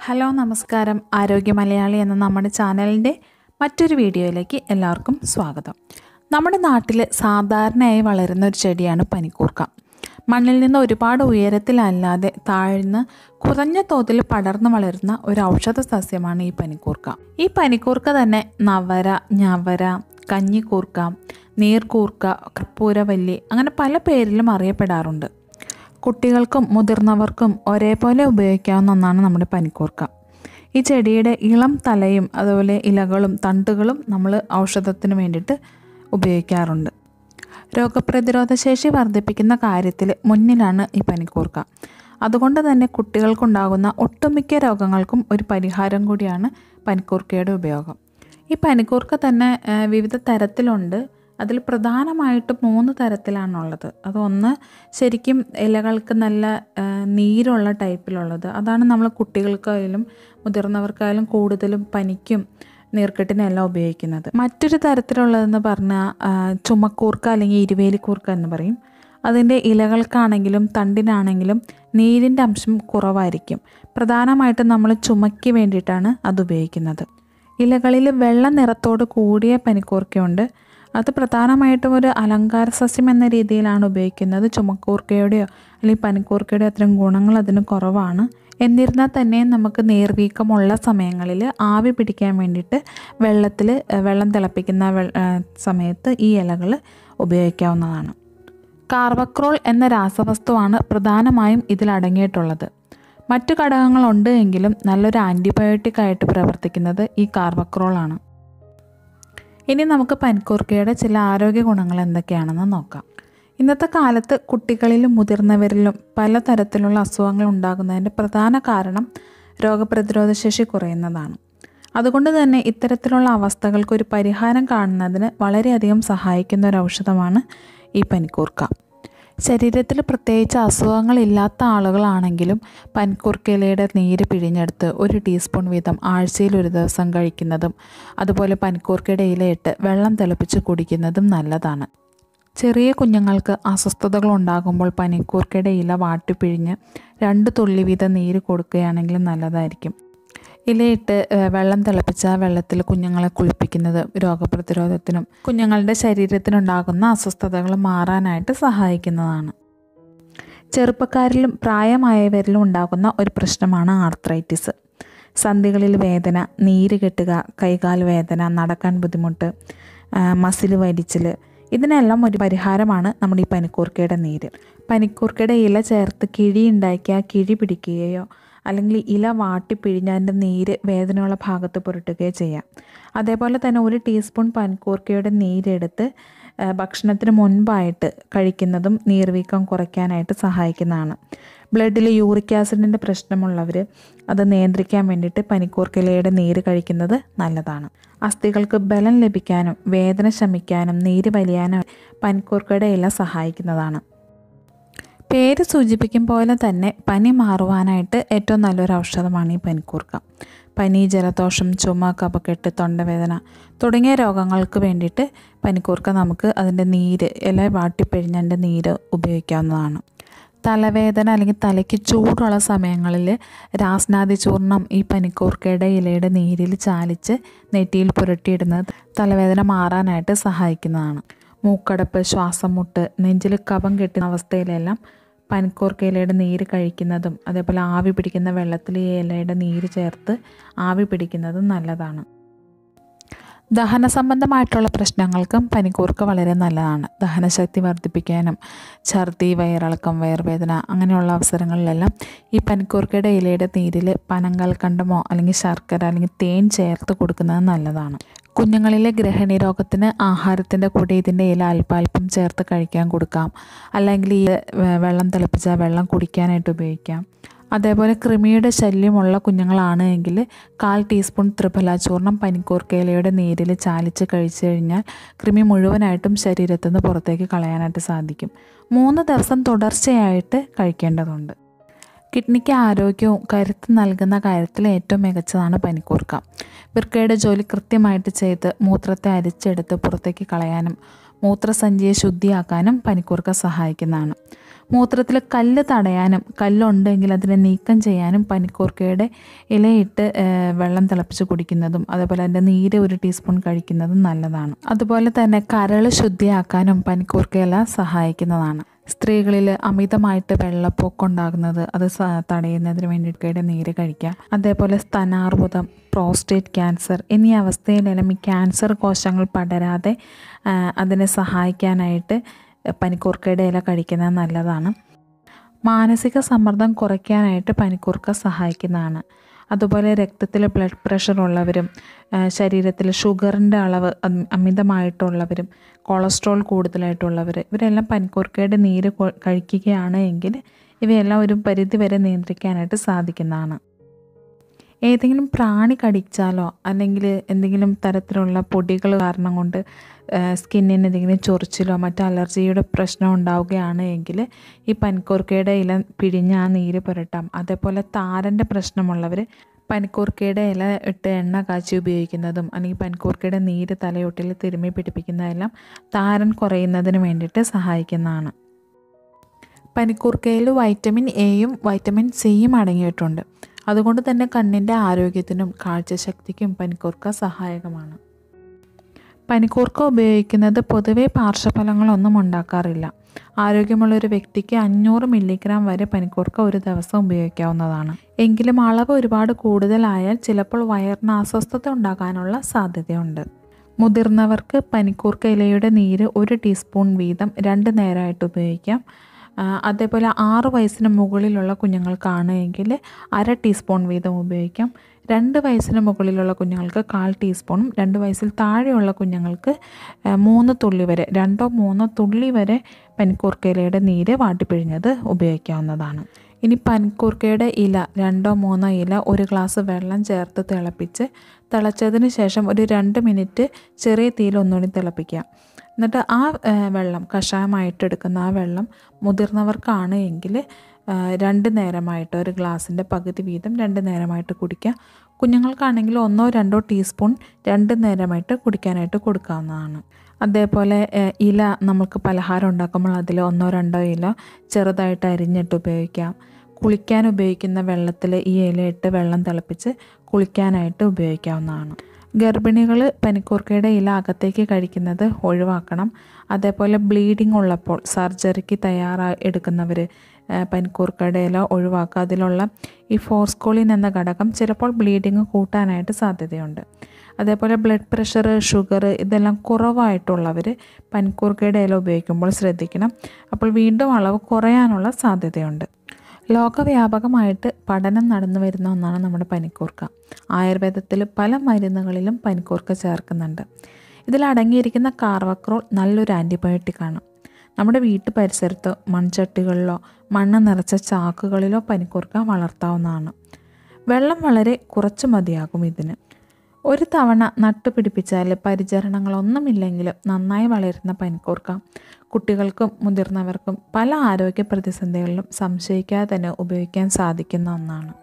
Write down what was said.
hello നമസ്കാരം ആരോഗ്യ മലയാളി എന്ന നമ്മുടെ ചാനലിൻ്റെ മറ്റൊരു വീഡിയോയിലേക്ക് എല്ലാവർക്കും സ്വാഗതം നമ്മുടെ നാട്ടിൽ സാധാരണയായി വളരുന്ന ഒരു ചെടിയാണ് പനിക്കൂർക്ക മണ്ണിൽ നിന്ന് ഒരുപാട് ഉയരത്തിലല്ലാതെ താഴ്ന്ന് കുറഞ്ഞ തോതിൽ പടർന്നു വളരുന്ന ഒരു ഔഷധ സസ്യമാണ് ഈ പനിക്കൂർക്ക ഈ പനിക്കൂർക്ക തന്നെ നവര ഞവര കഞ്ഞിക്കൂർക്ക നീർക്കൂർക്ക കർപ്പൂരവല്ലി അങ്ങനെ പല പേരിലും അറിയപ്പെടാറുണ്ട് കുട്ടികൾക്കും മുതിർന്നവർക്കും ഒരേപോലെ ഉപയോഗിക്കാവുന്ന ഒന്നാണ് നമ്മുടെ പനിക്കൂർക്ക ഈ ചെടിയുടെ ഇളം തലയും അതുപോലെ ഇലകളും തണ്ടുകളും നമ്മൾ ഔഷധത്തിന് വേണ്ടിയിട്ട് ഉപയോഗിക്കാറുണ്ട് രോഗപ്രതിരോധ ശേഷി വർദ്ധിപ്പിക്കുന്ന കാര്യത്തിൽ മുന്നിലാണ് ഈ പനിക്കൂർക്ക അതുകൊണ്ട് തന്നെ കുട്ടികൾക്കുണ്ടാകുന്ന ഒട്ടുമിക്ക രോഗങ്ങൾക്കും ഒരു പരിഹാരം കൂടിയാണ് പനിക്കൂർക്കയുടെ ഉപയോഗം ഈ പനിക്കൂർക്ക തന്നെ ആ, വിവിധ തരത്തിലുണ്ട് അതിൽ പ്രധാനമായിട്ടും മൂന്ന് തരത്തിലാണുള്ളത് അതൊന്ന് ശരിക്കും ഇലകൾക്ക് നല്ല ആ, നീരുള്ള ടൈപ്പിലുള്ളത് അതാണ് നമ്മൾ കുട്ടികൾക്കായാലും മുതിർന്നവർക്കായാലും കൂടുതലും പനിക്കും നീർക്കെട്ടിനും എല്ലാം ഉപയോഗിക്കുന്നത് മറ്റൊരു തരത്തിലുള്ളതെന്ന് പറഞ്ഞാൽ ആ, ചുമക്കൂർക്ക അല്ലെങ്കിൽ ഇരുവേലിക്കൂർക്ക എന്ന് പറയും അതിൻ്റെ ഇലകൾക്കാണെങ്കിലും തണ്ടിനാണെങ്കിലും നീരിൻ്റെ അംശം കുറവായിരിക്കും പ്രധാനമായിട്ടും നമ്മൾ ചുമയ്ക്ക് വേണ്ടിയിട്ടാണ് അത് ഉപയോഗിക്കുന്നത് ഇലകളിൽ വെള്ള നിറത്തോട് കൂടിയ പനിക്കൂർക്കയുണ്ട് അത് പ്രധാനമായിട്ടും ഒരു അലങ്കാര സസ്യം എന്ന രീതിയിലാണ് ഉപയോഗിക്കുന്നത് ചുമക്കൂർക്കയുടെയോ അല്ലെങ്കിൽ പനിക്കൂർക്കയുടെയോ അത്തരം ഗുണങ്ങൾ അതിന് കുറവാണ് എന്നിരുന്നാൽ തന്നെ നമുക്ക് നീർവീക്കമുള്ള സമയങ്ങളിൽ ആവി പിടിക്കാൻ വേണ്ടിയിട്ട് വെള്ളത്തിൽ വെള്ളം തിളപ്പിക്കുന്ന വെ- ആ, സമയത്ത് ഈ ഇലകൾ ഉപയോഗിക്കാവുന്നതാണ് കാർവക്രോൾ എന്ന രാസവസ്തുവാണ് പ്രധാനമായും ഇതിൽ അടങ്ങിയിട്ടുള്ളത് മറ്റു ഘടകങ്ങളുണ്ട് എങ്കിലും നല്ലൊരു ആൻറ്റിബയോട്ടിക് ആയിട്ട് പ്രവർത്തിക്കുന്നത് ഈ കാർവക്രോളാണ് ഇനി നമുക്ക് പനിക്കൂർക്കയുടെ ചില ആരോഗ്യ ഗുണങ്ങൾ എന്തൊക്കെയാണെന്ന് നോക്കാം ഇന്നത്തെ കാലത്ത് കുട്ടികളിലും മുതിർന്നവരിലും പലതരത്തിലുള്ള അസുഖങ്ങൾ ഉണ്ടാകുന്നതിൻ്റെ പ്രധാന കാരണം രോഗപ്രതിരോധ ശേഷി കുറയുന്നതാണ് അതുകൊണ്ട് തന്നെ ഇത്തരത്തിലുള്ള അവസ്ഥകൾക്ക് ഒരു പരിഹാരം കാണുന്നതിന് വളരെയധികം സഹായിക്കുന്ന ഒരു ഔഷധമാണ് ഈ പനിക്കൂർക്ക ശരീരത്തിൽ പ്രത്യേകിച്ച് അസുഖങ്ങളില്ലാത്ത ആളുകളാണെങ്കിലും പനിക്കൂർക്കയിലയുടെ നീര് പിഴിഞ്ഞെടുത്ത് ഒരു ടീസ്പൂൺ വീതം ആഴ്ചയിൽ ഒരു ദിവസം കഴിക്കുന്നതും അതുപോലെ പനിക്കൂർക്കയുടെ ഇലയിട്ട് വെള്ളം തിളപ്പിച്ച് കുടിക്കുന്നതും നല്ലതാണ് ചെറിയ കുഞ്ഞുങ്ങൾക്ക് അസ്വസ്ഥതകൾ ഉണ്ടാകുമ്പോൾ പനിക്കൂർക്കയുടെ ഇല വാട്ടിപ്പിഴിഞ്ഞ് രണ്ട് തുള്ളി വീതം നീര് കൊടുക്കുകയാണെങ്കിൽ നല്ലതായിരിക്കും ഇലയിട്ട് ഏഹ്, വെള്ളം തിളപ്പിച്ച ആ വെള്ളത്തിൽ കുഞ്ഞുങ്ങളെ കുളിപ്പിക്കുന്നത് രോഗപ്രതിരോധത്തിനും കുഞ്ഞുങ്ങളുടെ ശരീരത്തിനുണ്ടാകുന്ന അസ്വസ്ഥതകൾ മാറാനായിട്ട് സഹായിക്കുന്നതാണ് ചെറുപ്പക്കാരിലും പ്രായമായവരിലും ഉണ്ടാകുന്ന ഒരു പ്രശ്നമാണ് ആർത്രൈറ്റിസ് സന്ധികളിൽ വേദന നീര് കെട്ടുക കൈകാൽ വേദന നടക്കാൻ ബുദ്ധിമുട്ട് മസിൽ വലിച്ചിൽ ഇതിനെല്ലാം ഒരു പരിഹാരമാണ് നമ്മുടെ ഈ പനിക്കൂർക്കയുടെ നീര് പനിക്കൂർക്കയുടെ ഇല ചേർത്ത് കിഴി ഉണ്ടാക്കി ആ കിഴി പിടിക്കുകയോ അല്ലെങ്കിൽ ഇല വാട്ടി പിഴിഞ്ഞ് അതിൻ്റെ നീര് വേദനയുള്ള ഭാഗത്ത് പുരട്ടുകയോ ചെയ്യാം അതേപോലെ തന്നെ ഒരു ടീസ്പൂൺ പനിക്കൂർക്കയുടെ നീരെടുത്ത് ആ, ഭക്ഷണത്തിന് മുൻപായിട്ട് കഴിക്കുന്നതും നീർവീക്കം കുറയ്ക്കാനായിട്ട് സഹായിക്കുന്നതാണ് ബ്ലഡിൽ യൂറിക് ആസിഡിൻ്റെ പ്രശ്നമുള്ളവർ അത് നിയന്ത്രിക്കാൻ വേണ്ടിയിട്ട് പനിക്കൂർക്കയിലയുടെ നീര് കഴിക്കുന്നത് നല്ലതാണ് അസ്ഥികൾക്ക് ബലം ലഭിക്കാനും വേദന ശമിക്കാനും നീര് വലിയാനും പനിക്കൂർക്കയുടെ ഇല സഹായിക്കുന്നതാണ് പേര് സൂചിപ്പിക്കും പോലെ തന്നെ പനി മാറുവാനായിട്ട് ഏറ്റവും നല്ലൊരു ഔഷധമാണ് ഈ പനിക്കൂർക്ക പനി ജലദോഷം ചുമ കഫക്കെട്ട് തൊണ്ടവേദന തുടങ്ങിയ രോഗങ്ങൾക്ക് വേണ്ടിയിട്ട് പനിക്കൂർക്ക നമുക്ക് അതിൻ്റെ നീര് ഇല വാട്ടിപ്പിഴിഞ്ഞതിൻ്റെ നീര് ഉപയോഗിക്കാവുന്നതാണ് തലവേദന അല്ലെങ്കിൽ തലയ്ക്ക് ചൂടുള്ള സമയങ്ങളിൽ രാസ്നാദി ചൂർണം ഈ പനിക്കൂർക്കയുടെ ഇലയുടെ നീരിൽ ചാലിച്ച് നെറ്റിയിൽ പുരട്ടിയിടുന്നത് തലവേദന മാറാനായിട്ട് സഹായിക്കുന്നതാണ് മൂക്കടപ്പ് ശ്വാസം മുട്ട് നെഞ്ചിൽ കഫം കെട്ടുന്ന അവസ്ഥയിലെല്ലാം പനിക്കൂർക്ക ഇലയുടെ നീര് കഴിക്കുന്നതും അതേപോലെ ആവി പിടിക്കുന്ന വെള്ളത്തിൽ ഈ ഇലയുടെ നീര് ചേർത്ത് ആവി പിടിക്കുന്നതും നല്ലതാണ് ദഹന സംബന്ധമായിട്ടുള്ള പ്രശ്നങ്ങൾക്കും പനിക്കൂർക്ക വളരെ നല്ലതാണ് ദഹനശക്തി വർദ്ധിപ്പിക്കാനും ഛർദി വയറിളക്കം വയറുവേദന അങ്ങനെയുള്ള അവസരങ്ങളിലെല്ലാം ഈ പനിക്കൂർക്കയുടെ ഇലയുടെ നീരിൽ പനങ്കൽക്കണ്ടമോ അല്ലെങ്കിൽ ശർക്കര അല്ലെങ്കിൽ തേൻ ചേർത്ത് കൊടുക്കുന്നത് നല്ലതാണ് കുഞ്ഞുങ്ങളിലെ ഗ്രഹണി രോഗത്തിന് ആഹാരത്തിൻ്റെ കൂടെ ഇതിൻ്റെ ഇല അല്പാൽപ്പം ചേർത്ത് കഴിക്കാൻ കൊടുക്കാം അല്ലെങ്കിൽ ഈ വെ- വെള്ളം തിളപ്പിച്ച വെള്ളം കുടിക്കാനായിട്ട് ഉപയോഗിക്കാം അതേപോലെ കൃമിയുടെ ശല്യമുള്ള കുഞ്ഞുങ്ങളാണ് എങ്കിൽ കാൽ ടീസ്പൂൺ ത്രിഫല ചൂർണം പനിക്കൂർക്കയിലയുടെ നീരിൽ ചാലിച്ച് കഴിച്ചു കഴിഞ്ഞാൽ കൃമി മുഴുവനായിട്ടും ശരീരത്തിൽ നിന്ന് പുറത്തേക്ക് കളയാനായിട്ട് സാധിക്കും മൂന്ന് ദിവസം തുടർച്ചയായിട്ട് കഴിക്കേണ്ടതുണ്ട് കിഡ്നിക്ക് ആരോഗ്യവും കരുത്ത് നൽകുന്ന കാര്യത്തിൽ ഏറ്റവും മികച്ചതാണ് പനിക്കൂർക്ക വൃക്കയുടെ ജോലി കൃത്യമായിട്ട് ചെയ്ത് മൂത്രത്തെ അരിച്ചെടുത്ത് പുറത്തേക്ക് കളയാനും മൂത്രസഞ്ചിയെ ശുദ്ധിയാക്കാനും പനിക്കൂർക്ക സഹായിക്കുന്നതാണ് മൂത്രത്തിൽ കല്ല് തടയാനും കല്ലുണ്ടെങ്കിൽ അതിനെ നീക്കം ചെയ്യാനും പനിക്കൂർക്കയുടെ ഇലയിട്ട് ഏഹ്, വെള്ളം തിളപ്പിച്ച് കുടിക്കുന്നതും അതേപോലെ അതിൻ്റെ നീര് ഒരു ടീസ്പൂൺ കഴിക്കുന്നതും നല്ലതാണ് അതുപോലെ തന്നെ കരൾ ശുദ്ധിയാക്കാനും പനിക്കൂർക്ക ഇല സഹായിക്കുന്നതാണ് സ്ത്രീകളിൽ അമിതമായിട്ട് വെള്ളപ്പൊക്കം ഉണ്ടാകുന്നത് അത് സ- തടയുന്നതിന് വേണ്ടിയിട്ട് നീര് കഴിക്കുക അതേപോലെ സ്തനാർബുദം പ്രോസ്റ്റേറ്റ് ക്യാൻസർ എന്നീ അവസ്ഥയിലെല്ലാം ഈ ക്യാൻസർ കോശങ്ങൾ പടരാതെ ആ, അതിനെ സഹായിക്കാനായിട്ട് പനിക്കൂർക്കയുടെ ഇല കഴിക്കുന്നത് നല്ലതാണ് മാനസിക സമ്മർദ്ദം കുറയ്ക്കാനായിട്ട് പനിക്കൂർക്ക സഹായിക്കുന്നതാണ് അതുപോലെ രക്തത്തിൽ ബ്ലഡ് പ്രഷർ ഉള്ളവരും ശരീരത്തിൽ ഷുഗറിൻ്റെ അളവ് അം- അമിതമായിട്ടുള്ളവരും കൊളസ്ട്രോൾ കൂടുതലായിട്ടുള്ളവർ ഇവരെല്ലാം പനിക്കൂർക്കയുടെ നീര് കൊ- കഴിക്കുകയാണ് എങ്കിൽ ഇവയെല്ലാം ഒരു പരിധി വരെ നിയന്ത്രിക്കാനായിട്ട് സാധിക്കുന്നതാണ് ഏതെങ്കിലും പ്രാണി കടിച്ചാലോ അല്ലെങ്കിൽ എന്തെങ്കിലും തരത്തിലുള്ള പൊടികൾ കാരണം കൊണ്ട് സ്കിന്നിന് എന്തെങ്കിലും ചൊറിച്ചിലോ മറ്റു അലർജിയുടെ പ്രശ്നം ഉണ്ടാവുകയാണ് എങ്കിൽ ഈ പനിക്കൂർക്കയുടെ ഇല പിഴിഞ്ഞ് ആ നീര് പുരട്ടാം അതേപോലെ താരൻ്റെ പ്രശ്നമുള്ളവർ പനിക്കൂർക്കയുടെ ഇല ഇട്ട് എണ്ണ കാച്ചി ഉപയോഗിക്കുന്നതും അല്ലെങ്കിൽ പനിക്കൂർക്കയുടെ നീര് തലയൊട്ടിൽ തിരുമ്മി പിടിപ്പിക്കുന്നതെല്ലാം താരൻ കുറയുന്നതിന് വേണ്ടിയിട്ട് സഹായിക്കുന്നതാണ് പനിക്കൂർക്കയിൽ വൈറ്റമിൻ എയും വൈറ്റമിൻ സിയും അടങ്ങിയിട്ടുണ്ട് അതുകൊണ്ട് തന്നെ കണ്ണിൻ്റെ ആരോഗ്യത്തിനും കാഴ്ചശക്തിക്കും പനിക്കൂർക്ക സഹായകമാണ് പനിക്കൂർക്ക ഉപയോഗിക്കുന്നത് പൊതുവേ പാർശ്വഫലങ്ങളൊന്നും ഉണ്ടാക്കാറില്ല ആരോഗ്യമുള്ള ഒരു വ്യക്തിക്ക് അഞ്ഞൂറ് മില്ലിഗ്രാം വരെ പനിക്കൂർക്ക ഒരു ദിവസം ഉപയോഗിക്കാവുന്നതാണ് എങ്കിലും അളവ് ഒരുപാട് കൂടുതലായാൽ ചിലപ്പോൾ വയറിന് അസ്വസ്ഥത ഉണ്ടാകാനുള്ള സാധ്യതയുണ്ട് മുതിർന്നവർക്ക് പനിക്കൂർക്ക ഇലയുടെ നീര് ഒരു ടീസ്പൂൺ വീതം രണ്ട് നേരമായിട്ട് ഉപയോഗിക്കാം ആ, അതേപോലെ ആറ് വയസ്സിന് മുകളിലുള്ള കുഞ്ഞുങ്ങൾക്കാണ് എങ്കിൽ അര ടീസ്പൂൺ വീതം ഉപയോഗിക്കാം രണ്ട് വയസ്സിന് മുകളിലുള്ള കുഞ്ഞുങ്ങൾക്ക് കാൽ ടീസ്പൂണും രണ്ട് വയസ്സിൽ താഴെയുള്ള കുഞ്ഞുങ്ങൾക്ക് ആ, മൂന്ന് തുള്ളി വരെ രണ്ടോ മൂന്നോ തുള്ളി വരെ പനിക്കൂർക്കയിലയുടെ നീര് വാട്ടിപ്പിഴിഞ്ഞത് ഉപയോഗിക്കാവുന്നതാണ് ഇനി പനിക്കൂർക്കയുടെ ഇല രണ്ടോ മൂന്നോ ഇല ഒരു ഗ്ലാസ് വെള്ളം ചേർത്ത് തിളപ്പിച്ച് തിളച്ചതിന് ശേഷം ഒരു രണ്ട് മിനിറ്റ് ചെറിയ തീയിൽ ഒന്നുകൂടി തിളപ്പിക്കുക എന്നിട്ട് ആ ആ, വെള്ളം കഷായമായിട്ട് എടുക്കുന്ന ആ വെള്ളം മുതിർന്നവർക്കാണ് എങ്കിൽ ആ, രണ്ട് നേരമായിട്ട് ഒരു ഗ്ലാസിൻ്റെ പകുതി വീതം രണ്ട് നേരമായിട്ട് കുടിക്കുക കുഞ്ഞുങ്ങൾക്കാണെങ്കിൽ ഒന്നോ രണ്ടോ ടീസ്പൂൺ രണ്ട് നേരമായിട്ട് കുടിക്കാനായിട്ട് കൊടുക്കാവുന്നതാണ് അതേപോലെ ഏ, ഇല നമുക്ക് പലഹാരം ഉണ്ടാക്കുമ്പോൾ അതിൽ ഒന്നോ രണ്ടോ ഇല ചെറുതായിട്ട് അരിഞ്ഞിട്ട് ഉപയോഗിക്കാം കുളിക്കാൻ ഉപയോഗിക്കുന്ന വെള്ളത്തിൽ ഈ ഇലയിട്ട് വെള്ളം തിളപ്പിച്ച് കുളിക്കാനായിട്ട് ഉപയോഗിക്കാവുന്നതാണ് ഗർഭിണികൾ പനിക്കൂർക്കയുടെ ഇല അകത്തേക്ക് കഴിക്കുന്നത് ഒഴിവാക്കണം അതേപോലെ ബ്ലീഡിംഗ് ഉള്ളപ്പോൾ സർജറിക്ക് തയ്യാറായി എടുക്കുന്നവർ പനിക്കൂർക്കയുടെ ഇല ഒഴിവാക്കുക അതിലുള്ള ഈ ഫോസ്കോളിൻ എന്ന ഘടകം ചിലപ്പോൾ ബ്ലീഡിങ് കൂട്ടാനായിട്ട് സാധ്യതയുണ്ട് അതേപോലെ ബ്ലഡ് പ്രഷർ ഷുഗർ ഇതെല്ലാം കുറവായിട്ടുള്ളവർ പനിക്കൂർക്കയുടെ ഇല ഉപയോഗിക്കുമ്പോൾ ശ്രദ്ധിക്കണം അപ്പോൾ വീണ്ടും അളവ് കുറയാനുള്ള സാധ്യതയുണ്ട് ലോകവ്യാപകമായിട്ട് പഠനം നടന്നു വരുന്ന ഒന്നാണ് നമ്മുടെ പനിക്കൂർക്ക ആയുർവേദത്തിൽ പല മരുന്നുകളിലും പനിക്കൂർക്ക ചേർക്കുന്നുണ്ട് ഇതിൽ അടങ്ങിയിരിക്കുന്ന കാർവക്രോൾ നല്ലൊരു ആൻറ്റിബയോട്ടിക്കാണ് നമ്മുടെ വീട്ടു പരിസരത്തോ മൺചട്ടികളിലോ മണ്ണ് നിറച്ച ചാക്കുകളിലോ പനിക്കൂർക്ക വളർത്താവുന്നതാണ് വെള്ളം വളരെ കുറച്ച് മതിയാകും ഇതിന് ഒരു തവണ നട്ടുപിടിപ്പിച്ചാൽ പരിചരണങ്ങളൊന്നുമില്ലെങ്കിലും നന്നായി വളരുന്ന പനിക്കൂർക്ക കുട്ടികൾക്കും മുതിർന്നവർക്കും പല ആരോഗ്യ പ്രതിസന്ധികളിലും സംശയിക്കാതെ തന്നെ ഉപയോഗിക്കാൻ സാധിക്കുന്ന ഒന്നാണ്